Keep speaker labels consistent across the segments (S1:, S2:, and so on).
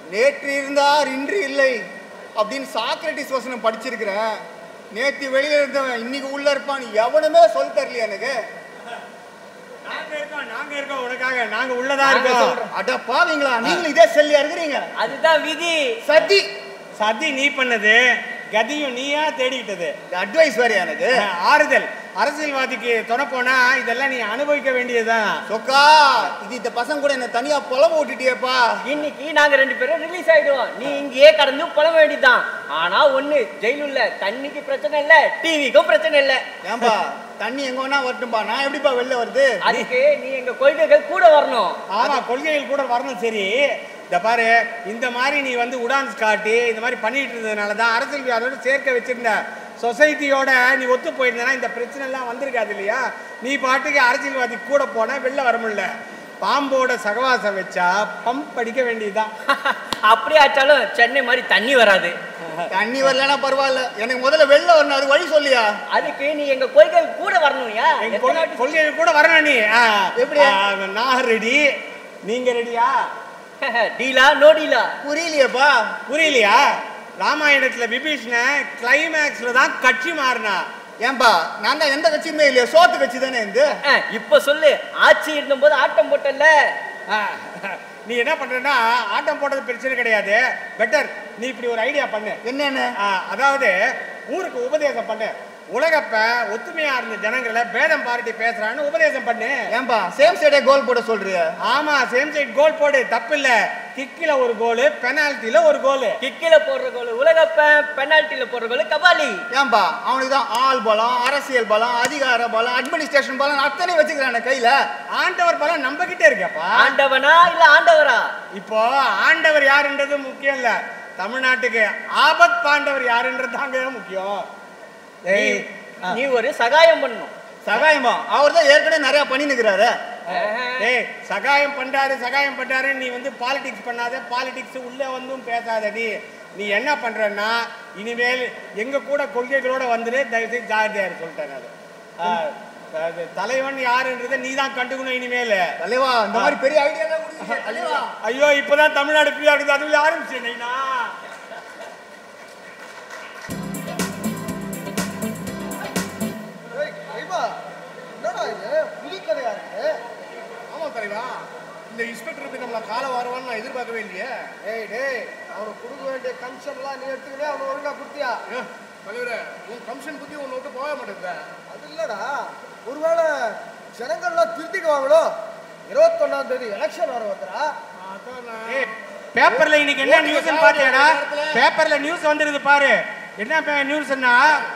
S1: நேற்று இருந்தார் இன்று இல்லை அப்படின்னு சாக்ரட்டிஸ் வசனம் படிச்சிருக்கிறேன் நேத்து வெளியில இருந்தவன் இன்னைக்கு உள்ள இருப்பான் எவனுமே சொல்லி தரலையா எனக்கு
S2: நாங்க இருக்கோம் நாங்க இருக்கோம் உனக்காக நாங்க உள்ளதா இருக்கோம்
S1: அட பாவீங்களா நீங்களும் இதே செல்லியா இருக்கிறீங்க
S3: அதுதான் விதி
S1: சத்தி
S2: சதி நீ பண்ணது கதியும் நீயா தேடிக்கிட்டது
S1: அட்வைஸ் வேற எனக்கு
S2: ஆறுதல் அரசியல்வாதிக்கு துணை போனா இதெல்லாம் நீ அனுபவிக்க வேண்டியதுதான்
S1: சொக்கா இது இந்த பசங்க கூட என்ன தனியா புலம்ப விட்டுட்டியேப்பா
S3: இன்னைக்கு நாங்க ரெண்டு பேரும் ரிலீஸ் ஆயிடுவோம் நீ இங்கேயே கடந்து புலம்ப வேண்டியதுதான் ஆனா ஒண்ணு ஜெயிலுள்ள தண்ணிக்கு பிரச்சனை இல்ல டிவிக்கும் பிரச்சனை இல்ல
S1: ஏன்பா தண்ணி எங்க வேணா வரட்டும்பா நான் எப்படிப்பா வெளில வருது
S3: அதுக்கு நீ எங்க கொள்கைகள் கூட வரணும்
S2: ஆமா கொள்கைகள் கூட வரணும் சரி இந்த பாரு இந்த மாதிரி நீ வந்து உடான்ஸ் காட்டி இந்த மாதிரி பண்ணிட்டு இருந்ததுனால தான் அரசியல்வாதியோட சேர்க்க வச்சிருந்த சொசைட்டியோட நீ ஒத்து போயிருந்தனா இந்த பிரச்சனை எல்லாம் வந்திருக்காது இல்லையா நீ பாட்டுக்கு அரசியல்வாதி கூட போனா வெளில வர முடியல பாம்போட சகவாசம் வச்சா பம்ப் அடிக்க வேண்டியதுதான்
S3: அப்படியே ஆச்சாலும் சென்னை மாதிரி தண்ணி வராது
S1: தண்ணி வரலன்னா பரவாயில்ல எனக்கு முதல்ல வெளில வரணும் அது வழி சொல்லியா
S3: அதுக்கு நீ எங்க கொள்கைகள் கூட வரணும்யா
S2: எங்க கொள்கை கொள்கைகள் கூட வரணும் நீ ஆ,
S1: எப்படி?
S2: ஆ, நான் ரெடி நீங்க ரெடியா
S3: டீலா நோ டீலா
S1: புரியலையேப்பா
S2: புரியலையா ராமாயணத்துல விபீஷ்ண கிளைமேக்ஸ்ல தான் கட்சி மாறினா
S1: ஏன்பா நான் தான் எந்த கட்சியுமே இல்லையா சோத்து கட்சி தானே இந்த
S3: அஹ், இப்ப சொல்லு ஆட்சி இருந்தபோது ஆட்டம் போட்டல
S2: ஆ, நீ என்ன பண்றன்னா ஆட்டம் போடுறது பிரச்சனை கிடையாது பெட்டர் நீ இப்படி ஒரு ஐடியா பண்ணு
S1: என்னென்ன
S2: ஆ, அதாவது ஊருக்கு உபதேசம் பண்ணு உலகப்ப ஒத்துமையா இருந்த ஜனங்களை பேதம் பாராட்டி பேசுறான்னு உபதேசம் பண்ணு
S1: ஏன்பா சேம் சைடே கோல் போட சொல்றியா
S2: ஆமா சேம் சைட் கோல் போடு தப்பு இல்ல கிக்கில ஒரு கோல் பெனால்ட்டில ஒரு கோல்
S3: கிக்கில போடுற கோல் உலகப்ப பெனால்ட்டில போடுற கோல் கபாலி
S1: ஏன்பா அவனுக்கு தான் ஆள் பலம் அரசியல் பலம் அதிகார பலம் அட்மினிஸ்ட்ரேஷன் பலம் அத்தனை வச்சுக்கிறான கையில
S2: ஆண்டவர் பலம் நம்ம கிட்ட இருக்கப்பா
S3: ஆண்டவனா இல்ல ஆண்டவரா
S2: இப்போ ஆண்டவர் யாருன்றது முக்கியம் இல்ல தமிழ்நாட்டுக்கு ஆபத் பாண்டவர் யாருன்றது தாங்க முக்கியம் ஏய்,
S3: நீ- நீ ஒரு சகாயம் பண்ணணும்
S1: சகாயமா அவர் தான் ஏற்கனவே நிறைய பண்ணினுக்கிறாரு
S2: ஏய் சகாயம் பண்றாரு சகாயம் பண்றாரு நீ வந்து பாலிடிக்ஸ் பண்ணாத பாலிடிக்ஸ் உள்ள வந்தும் பேசாதடி நீ என்ன பண்றன்னா இனிமேல் எங்க கூட கொள்கைகளோட வந்துரு தயவு செய்து ஜாகிரதையா இரு சொல்லிட்டேன் அது ஆ, அது தலைவன் யாருன்றதை நீ தான் கண்டுக்கணும் இனிமேல்
S1: தலைவா இந்த மாதிரி பெரிய ஐடியா எல்லாம் கொடுக்குறீங்க, தலைவா
S2: ஐயோ இப்பதான் தமிழ்நாடு ஃப்ரீயா இருக்குது அதுல ஆரம்பிச்சேன் நைனா
S4: என்னடா இது புது கதையா இருக்கு
S5: ஆமா தலைவா இந்த இன்ஸ்பெக்டர் இப்படி நம்மள கால வருவான்னு நான் எதிர்பார்க்கவே இல்லையே
S4: டேய் டேய் அவனுக்கு கொடுக்க வேண்டிய கமிஷன்லாம் நீ எடுத்துக்கினே அவனை ஒழுங்கா கொடுத்தியா
S5: ஏ, தலைவரே உன் கமிஷன் பத்தி உன்னை விட்டு போக மாட்டேங்குது
S4: அது இல்லடா ஒருவேளை ஜனங்கள்லாம் திருத்திக்குவாங்களோ இருபத்தொன்னாம் தேதி எலெக்ஷன் வர வந்துடா
S2: ஏய், பேப்பர்ல இன்னைக்கு என்ன நியூஸ் பாத்தியாடா பேப்பர்ல நியூஸ் வந்துருது பாரு என்ன நியூஸ்னா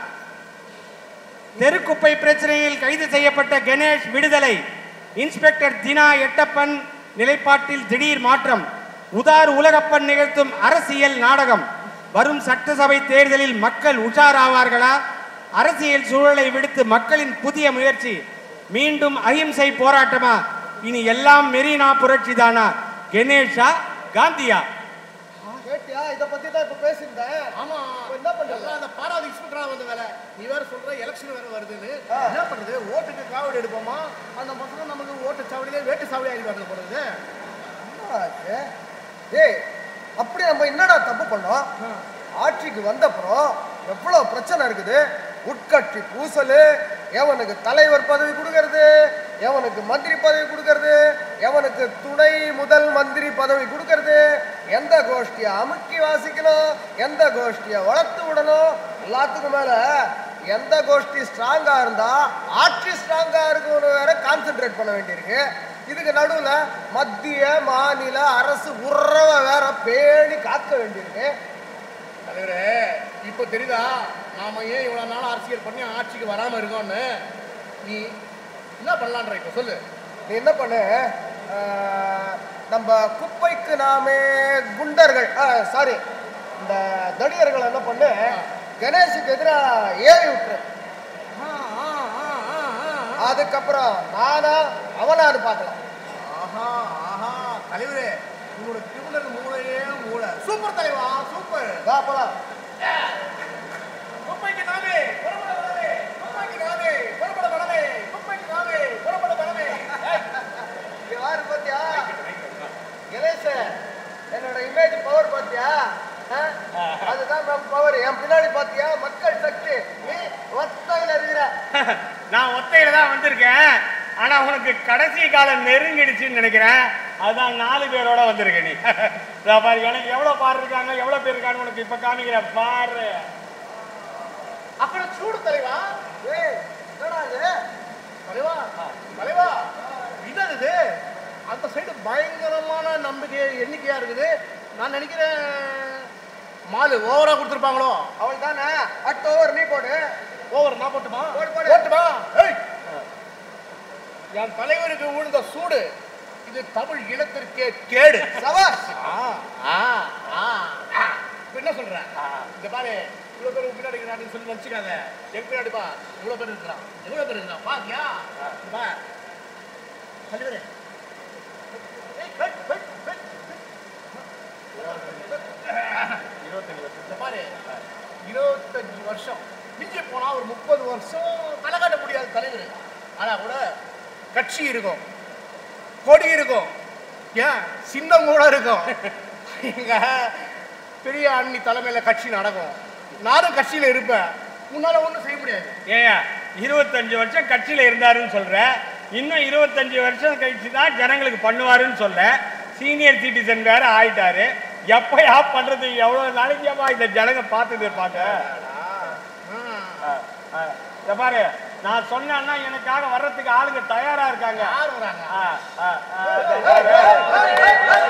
S2: தெருக்குப்பை பிரச்சனையில் கைது செய்யப்பட்ட கணேஷ் விடுதலை இன்ஸ்பெக்டர் தினா எட்டப்பன் நிலைப்பாட்டில் திடீர் மாற்றம் உதார் உலகப்பன் நிகழ்த்தும் அரசியல் நாடகம் வரும் சட்டசபை தேர்தலில் மக்கள் உஷாராவார்களா அரசியல் சூழலை விடுத்து மக்களின் புதிய முயற்சி மீண்டும் அகிம்சை போராட்டமா இனி எல்லாம் மெரினா புரட்சி தானா கணேஷா காந்தியா
S4: கேட்டியா இதை பத்தி தான் இப்ப பேசியிருந்தேன்
S5: ஆமா
S4: இப்ப என்ன பண்றது
S5: எல்லாம் அந்த பாராது இன்ஸ்பெக்டரா வந்த வேலை நீ வேற சொல்ற எலெக்ஷன் வேற வருதுன்னு என்ன பண்றது ஓட்டுக்கு காவடி எடுப்போமா அந்த பசங்க நமக்கு ஓட்டு சாவடியிலே வேட்டு சாவடி ஆகிடுவாங்க போறது
S4: என்னடா இது? டேய் அப்படி நம்ம என்னடா தப்பு பண்ணோம் ஆட்சிக்கு வந்தப்புறம் எவ்வளவு பிரச்சனை இருக்குது உட்கட்சி பூசல் எவனுக்கு தலைவர் பதவி கொடுக்கறது எவனுக்கு மந்திரி பதவி கொடுக்கறது எவனுக்கு துணை முதல் மந்திரி பதவி கொடுக்கறது எந்த கோஷ்டியை அமுக்கி வாசிக்கணும் எந்த கோஷ்டியை வளர்த்து விடணும் எல்லாத்துக்கும் மேல எந்த கோஷ்டி ஸ்ட்ராங்கா இருந்தா ஆட்சி ஸ்ட்ராங்கா இருக்கும்னு வேற கான்சென்ட்ரேட் பண்ண வேண்டியிருக்கு இதுக்கு நடுவுல மத்திய மாநில அரசு உறவை வேற பேணி காக்க வேண்டியிருக்கு
S5: தலைவரே இப்போ தெரியுதா நாம ஏன் இவ்வளவு நாள் அரசியல் பண்ணி ஆட்சிக்கு வராம இருக்கோம்னு நீ என்ன பண்ணலான்ற இப்போ சொல்லு
S4: நீ என்ன பண்ணு ஆஹ், நம்ம குப்பைக்கு நாமே குண்டர்கள் சாரி இந்த தடியர்கள் என்ன பண்ணு கணேஷுக்கு எதிராக ஏவி விட்டுரு அதுக்கப்புறம் நானா அவனான்னு பார்க்கலாம்
S5: ஆஹா ஆஹா தலைவரே உங்களோட திருமணர் மூளையே மூளை சூப்பர் தலைவா சூப்பர்
S4: வா போலாம்
S5: குப்பைக்கு நாமே புறப்பட வளமே குப்பைக்கு நாமே புறப்பட வளமே குப்பைக்கு நாமே புறப்பட வளமே
S4: இங்க யாரு பாத்தியா கணேஷ என்னோட இமேஜ் பவர் பாத்தியா ஆ? அதுதான் நம்ம பவர் என் பின்னாடி பாத்தியா மக்கள் சக்தி நீ ஒத்தையில இருக்கிற
S2: நான் ஒத்தையில தான் வந்திருக்கேன் ஆனா உனக்கு கடைசி காலம் நெருங்கிடுச்சுன்னு நினைக்கிறேன் அதான் நாலு பேரோட வந்திருக்க நீ இதோ பாரு எனக்கு எவ்வளவு பாரு இருக்காங்க எவ்வளவு பேர் இருக்காங்க உனக்கு இப்ப காமிக்கிற பாரு
S5: அப்புறம் சூடு தலைவா
S4: ஏய் என்னடா இது
S5: தலைவா தலைவா இதான் இது அந்த சைடு பயங்கரமான நம்பிக்கை எண்ணிக்கையா இருக்குது நான் நினைக்கிறேன் மாலு ஓவரா கொடுத்துருப்பாங்களோ
S4: அவள் தானே அட் ஓவர் நீ போடு
S5: ஓவர் நான் போட்டுமா
S4: போடு, போடு.
S5: போட்டுமா ஏய். என் தலைவருக்கு விழுந்த சூடு இது தமிழ் இனத்திற்கே கேடு
S4: சபாஷ்
S5: ஆ, ஆ, ஆ, ஆ. இப்ப என்ன சொல்ற இந்த பாரு இவ்வளவு பேர் உன் பின்னாடி இருக்கிறான்னு சொல்லி நினைச்சுக்காத எங்க பின்னாடி பா இவ்வளவு பேர் இருக்கிறான் எவ்வளவு பேர் இருக்கிறான் பாத்தியா இங்க பா தலைவரே ஏய், வெட், வெட், வெட், வெட். இந்த பாரு இருபத்தஞ்சு வருஷம் மிஞ்சி போனா ஒரு முப்பது வருஷம் தலை காட்ட முடியாது தலைவர் ஆனா கூட கட்சி இருக்கும் கொடி இருக்கும் ஏன் சின்னம் கூட இருக்கும் எங்க பெரிய அண்ணி தலைமையில கட்சி நடக்கும் நானும் கட்சியில இருப்பேன் உன்னால ஒண்ணும் செய்ய முடியாது
S2: ஏயா இருபத்தஞ்சு வருஷம் கட்சியில இருந்தாருன்னு சொல்ற இன்னும் இருபத்தஞ்சு வருஷம் கழிச்சு தான் ஜனங்களுக்கு பண்ணுவாருன்னு சொல்ல சீனியர் சிட்டிசன் வேற ஆயிட்டாரு எப்பயா பண்றது எவ்வளவு நாளைக்குமா இந்த ஜனங்க பார்த்துட்டு இருப்பாங்க ஆ, ஆ. இத பாரு நான் சொன்னேன்னா எனக்காக வர்றதுக்கு ஆளுங்க தயாரா இருக்காங்க
S5: யார் வராங்க
S2: ஆ, ஆ, ஆ. இத பாரு.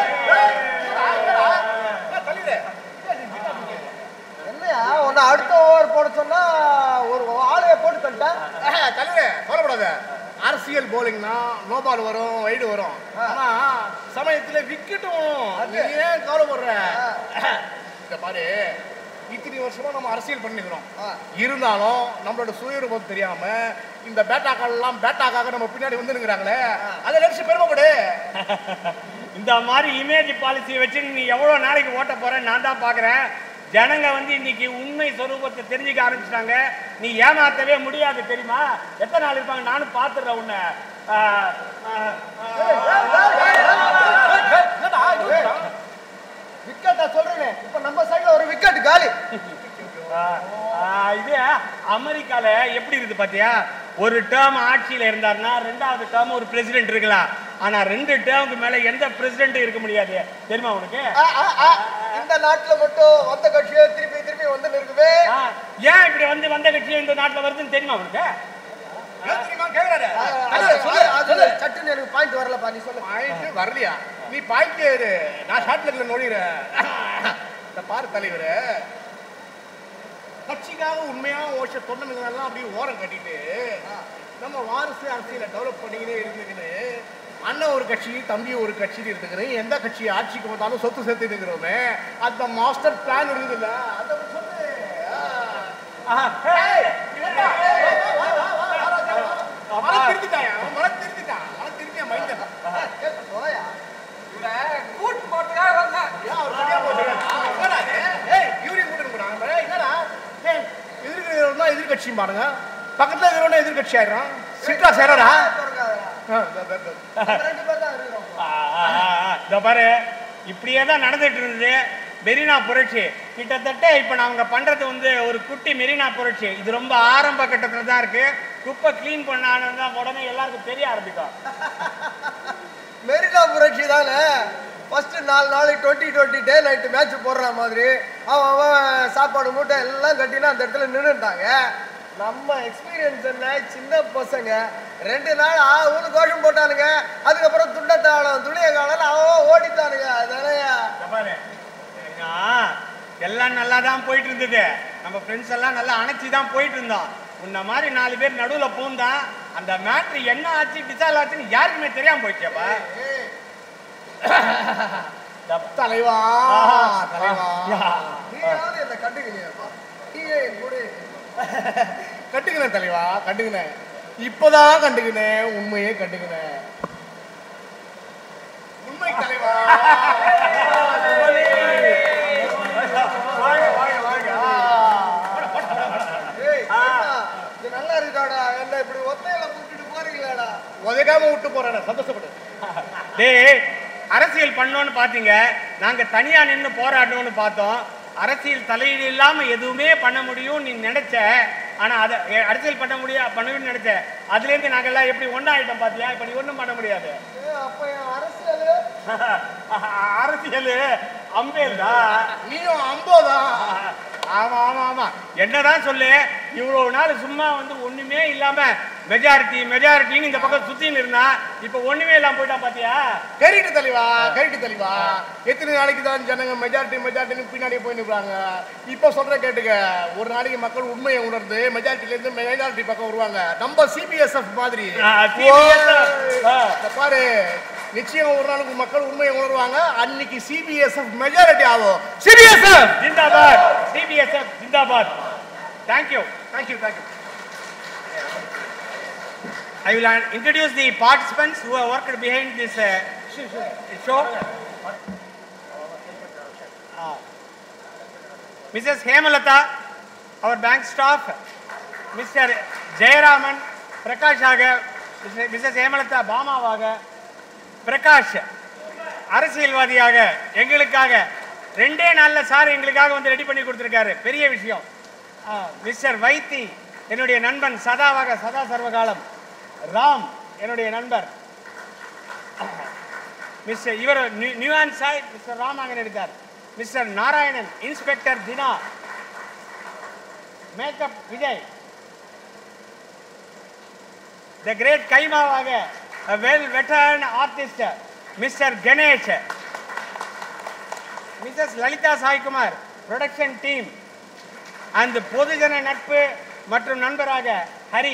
S5: தலைவரே
S4: என்னையா உன்னை அடுத்த ஓவர் போட சொன்னா ஒரு ஆளைய போட்டு தந்துட்டேன்
S5: ஆஹா, தலைவரே கவலைப்படாத அரசியல் போலிங்னா நோ பால் வரும் வைடு வரும் ஆனா சமயத்துல விக்கெட்டும் நீ ஏன் கவலைப்படுற இந்த பாரு இத்தனை வருஷமா நம்ம அரசியல் பண்ணிக்கிறோம் இருந்தாலும் நம்மளோட சுயரூபம் தெரியாம இந்த பேட்டாக்கள் எல்லாம் பேட்டாக்காக நம்ம பின்னாடி வந்து நிக்கிறாங்களே அதை நினைச்சு பெருமைப்படு
S2: இந்த மாதிரி இமேஜ் பாலிசி வச்சு நீ எவ்வளவு நாளைக்கு ஓட்ட போற நான் தான் பாக்குறேன் ஜனங்க வந்து இன்னைக்கு உண்மை சொரூபத்தை தெரிஞ்சுக்க ஆரம்பிச்சிட்டாங்க நீ ஏமாத்தவே முடியாது தெரியுமா எத்தனை நாள் இருப்பாங்க நானும் பார்த்துடுறேன் உன்னை ஆ, ஆ, ஆ.
S4: விக்கெட்டா சொல்றேனே இப்ப நம்ம சைடுல ஒரு விக்கெட் காலி
S2: ஆ, ஆ, இது அமெரிக்கால எப்படி இருக்குது பாத்தியா ஒரு டேர்ம் ஆட்சியில இருந்தாருன்னா ரெண்டாவது டேர்ம் ஒரு பிரசிடென்ட் இருக்கலாம் ஆனா ரெண்டு டேர்முக்கு மேல எந்த பிரசிடென்ட்டும் இருக்க முடியாது தெரியுமா உனக்கு
S4: ஆ, ஆ, ஆ. இந்த நாட்டுல மட்டும் வந்த கட்சியே திருப்பி திருப்பி வந்து நிற்குமே
S2: ஆ, ஏன் இப்படி வந்து வந்த கட்சி இந்த நாட்டுல வருதுன்னு தெரியுமா உனக்கு
S5: ஏன் தெரியுமா கேக்குறாரு
S4: ஆ,
S5: தலைவரே,
S4: அது-
S5: சொல்லு,
S4: அது
S5: சொல்லு.
S4: சட்டுன்னு எனக்கு பாயிண்ட் வரலப்பா நீ சொல்லு
S5: பாயிண்ட் வரலையா நீ பாயிண்ட் ஏறு நான் ஷார்ட் லெக்ல நோடிறேன் இந்த பாரு தலைவரே கட்சிக்காக உண்மையா ஓஷ தொண்டனுங்க எல்லாம் அப்படியே ஓரம் கட்டிட்டு நம்ம வாரிசு அரசியலை டெவலப் பண்ணிக்கிட்டே இருந்துக்கிட்டு அண்ணன் ஒரு கட்சி தம்பி ஒரு கட்சி இருந்துக்கிறேன் எந்த கட்சி ஆட்சிக்கு வந்தாலும் சொத்து சேர்த்து இருக்கிறோமே அந்த மாஸ்டர் பிளான் இருக்குதுல்ல அதை சொல்லு ஆ. ஏய், இவன்டா. மலை திருத்திட்டாயா மலை திருத்திட்டான் மலை திருத்தியா மைண்ட்
S4: போயா
S5: ஏன் அவர் சரியா போட்டுருக்காரு? என்னடா இது? ஏய், யூரின் போட்டுருக்குறாங்க. ஏய், என்னடா? ஏய், எதிர்க்கிறவன் தான் எதிர்க்கட்சி பாருங்க பக்கத்துல இருக்கிறவன எதிர்க்கட்சி ஆயிடுறான் சிட்டா சேரடா
S4: ரெண்டு பேர் தான் இருக்கிறோம்
S2: ஆ, ஆ, ஆ, ஆ. இதோ பாரு இப்படியே தான் நடந்துட்டு இருந்தது மெரினா புரட்சி கிட்டத்தட்ட இப்போ நாங்க பண்றது வந்து ஒரு குட்டி மெரினா புரட்சி இது ரொம்ப ஆரம்ப கட்டத்துல தான் இருக்கு குப்பை க்ளீன் பண்ணான்னு தான் உடனே எல்லாருக்கும் தெரிய ஆரம்பிக்கும்
S4: மெரினா புரட்சி தானே ஃபர்ஸ்ட் நாலு நாளைக்கு twenty twenty day night match போடுற மாதிரி அவன் அவன் சாப்பாடு மூட்டை எல்லாம் கட்டினா அந்த இடத்துல நின்றுட்டாங்க நம்ம எக்ஸ்பீரியன்ஸ் என்ன சின்ன பசங்க ரெண்டு நாள் ஆ ஊனு கோஷம் போட்டானுங்க அதுக்கப்புறம் துண்டத்தாளம் துணிய காலம் அவன் ஓடித்தானுங்க அதானயா
S2: இதோ பாரு ஏன்னா, எல்லாம் நல்லா தான் போயிட்டு இருந்தது நம்ம ஃப்ரெண்ட்ஸ் எல்லாம் நல்லா அணைச்சி தான் போயிட்டு இருந்தோம் உன்ன மாதிரி நாலு பேர் நடுவில் பூந்தான் அந்த மேட்ரு என்ன ஆச்சு டிசால் ஆச்சுன்னு யாருக்குமே தெரியாம போயிடுச்சேப்பா
S5: தலைவா
S2: ஆஹா.
S5: தலைவா
S4: நீயாவது என்ன கண்டுக்கலையாப்பா நீயே என் கூட
S5: கண்டுக்கினேன் தலைவா கண்டுக்கினேன் இப்பதான் கண்டுக்கினேன் உண்மையே கண்டுக்கினேன் உண்மை தலைவா
S2: வாங்க வாங்க வாங்க
S4: ஏய் அண்ணா, இது நல்லா இருக்காடா என்ன இப்படி ஒத்தையில கூப்பிட்டு போறீங்களாடா
S5: உதைக்காம விட்டு போறேன் சந்தோஷப்படு
S2: டேய் அரசியல் பண்ணோன்னு பாத்தீங்க நாங்க தனியா நின்று போராடணும்னு பார்த்தோம் அரசியல் தலையீடு இல்லாம எதுவுமே பண்ண முடியும் நீ நினைச்ச ஆனா அதை எ- அரசியல் பண்ண முடியா பண்ணணும்னு நினைச்ச அதுல இருந்து நாங்கெல்லாம் எப்படி ஒண்ணாயிட்டோம் பாத்தியா இப்ப நீ ஒண்ணும் பண்ண முடியாது
S4: ஏ, அப்ப என் அரசியல்
S2: அரசியல் அம்பேல் தான்
S5: நீயும் அம்போதான்
S2: ஆமா ஆமா ஆமா என்னதான் சொல்லு இவ்வளவு நாள் சும்மா வந்து ஒண்ணுமே இல்லாம மெஜாரிட்டி மெஜாரிட்டின்னு இந்த பக்கம் சுத்தின்னு இருந்தா இப்ப ஒண்ணுமே இல்லாம போயிட்டான் பாத்தியா
S5: கரெக்ட் தெளிவா கரெக்ட் தெளிவா எத்தனை நாளைக்கு தான் ஜனங்க மெஜாரிட்டி மெஜாரிட்டின்னு பின்னாடியே போய் நிற்கிறாங்க இப்போ சொல்ற கேட்டுக்க ஒரு நாளைக்கு மக்கள் உண்மையை உணர்ந்து மெஜாரிட்டில இருந்து மெஜாரிட்டி பக்கம் வருவாங்க நம்ம சிபிஎஸ்எஃப் மாதிரி
S2: ஆ, CBSF. ஆ.
S5: இத பாரு நிச்சயம் ஒரு நாளுக்கு மக்கள் உண்மையை உணர்வாங்க அன்னைக்கு சிபிஎஸ்எஃப் மெஜாரிட்டி ஆகும் சிபிஎஸ்எஃப்
S2: ஜிந்தாபாத் சிபிஎஸ்எஃப் ஜிந்தாபாத் thank you
S5: thank you thank you
S2: I will uh, introduce the participants who have worked behind this uh, show. Ah. Mrs. Hemalata, our bank staff, Mr. Jayaraman, பிரகாஷாக மிஸ்ஸஸ் ஹேமலதா பாமாவாக பிரகாஷ் அரசியல்வாதியாக எங்களுக்காக ரெண்டே நாளில் சார் எங்களுக்காக வந்து ரெடி பண்ணி கொடுத்துருக்காரு பெரிய விஷயம் மிஸ்டர் வைத்தி என்னுடைய நண்பன் சதாவாக சதா சர்வகாலம் ராம் என்னுடைய நண்பர் மிஸ்டர் இவர் நியூ- நியூயான் சாய் மிஸ்டர் ராம் அங்கே இருக்கார் mister Narayanan inspector Dina makeup Vijay the great கைமாவாக well veteran artist mister Ganesh missus Lalitha Saikumar production team அந்த பொதுஜன நட்பு மற்றும் நண்பராக Hari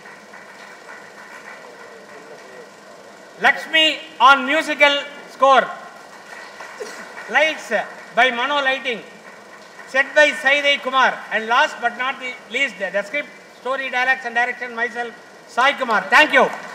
S2: Lakshmi on musical score lights by Mano lighting set by Saidai Kumar and last but not the least the script story dialogues and direction myself Sai Kumar thank you